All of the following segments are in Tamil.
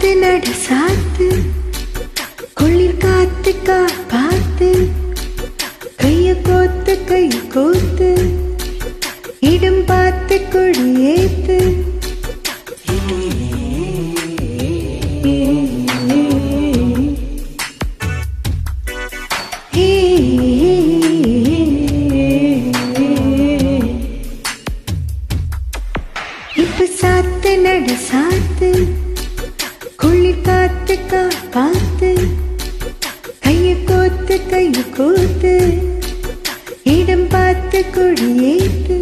சாத்து நட சாத்து குளிர் காத்துக்கா பார்த்து கைய கோத்து கைய கோத்து இடம் பார்த்து கொடி ஏத்து இப்ப சாத்து நட சாத்து குளிர் காத்துக்கா பார்த்து கைய கோத்து கைய கோத்து இடம் பார்த்து கொடியேத்து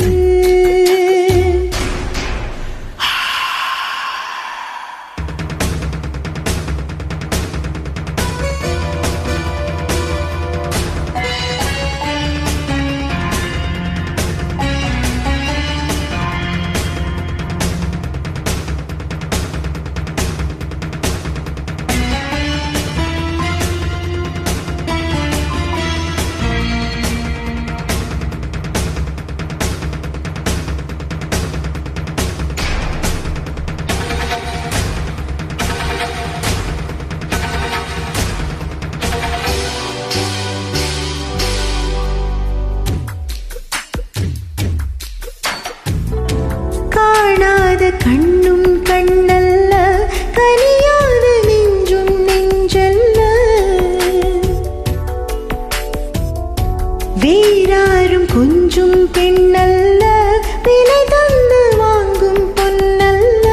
காணாத கண்ணும் கண்ணல்ல கனியாத நெஞ்சும் நெஞ்சல்ல வேறாரும் கொஞ்சும் பெண்ணல்ல விலை தந்து வாங்கும் பொன்னல்ல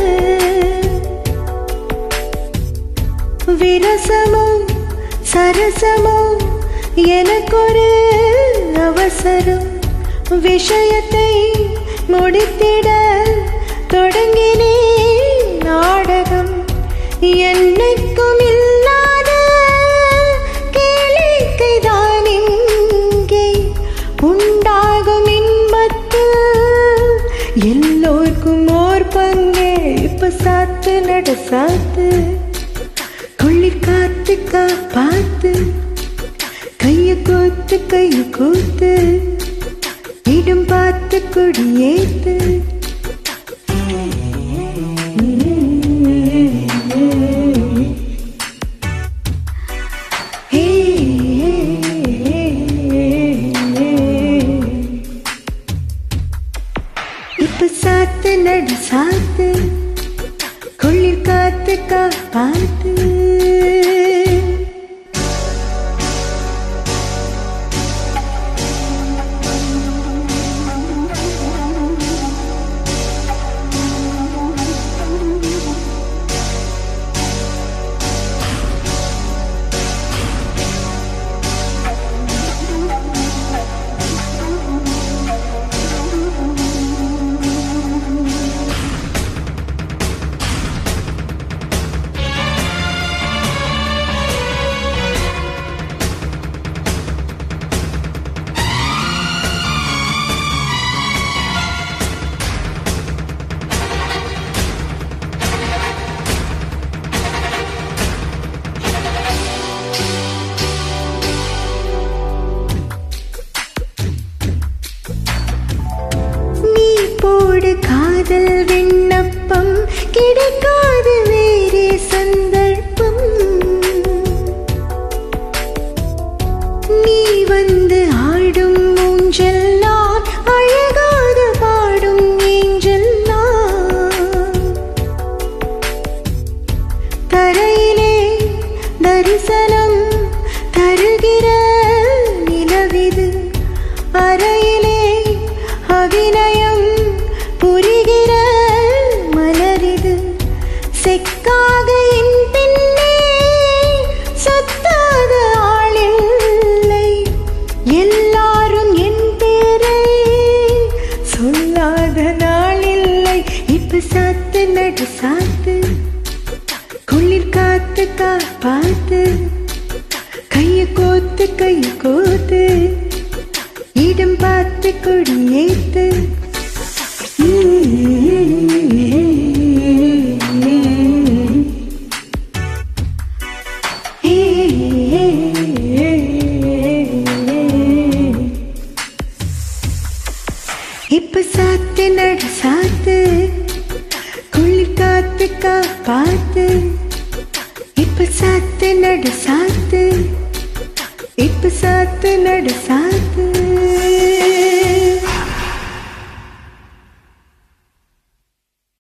விரசமோ சரசமோ எனக்கொரு அவசரம் விஷயத்தை முடித்திட தொடங்கினேன் நாடகம் என்னைக்கும் இல்லாத கேளிக்கைதான் இங்கே உண்டாகும் இன்பத்தில் எல்லோருக்கும் ஓர் பங்கே இப்ப சாத்து நட சாத்து குளிர் காத்துக்கா பார்த்து கைய கோத்து கைய கோத்து இடம் பார்த்து கொடியேத்து ஹே, இப்ப சாத்து நட சாத்து குளிர் காத்துக்கா பார்த்து நீ போடு காதல் விண்ணப்பம் கிடைக்காது வேறே சந்தர்ப்பம் நீ வந்து ஆடும் ஊஞ்செல்லாம் அழகாக பாடும் ஏஞ்செல்லாம் தரையிலே தரிசனம் தருகிற நிலவிது அறையிலே அபிநயம் புரிகிற மலரிது செக்காக என் பின்னே சத்தாத ஆளில்லை எல்லாரும் என் பேரை சொல்லாத நாளில்லை இப்ப சாத்து நடு சாத்து குளிர் காத்து கா பார்த்து கைய கோத்து கைய கோத்து இடம் பார்த்து கொடியேத்து இப்ப சாத்து நட சாத்து குளிர் காத்து கா பார்த்து நடு சாத்து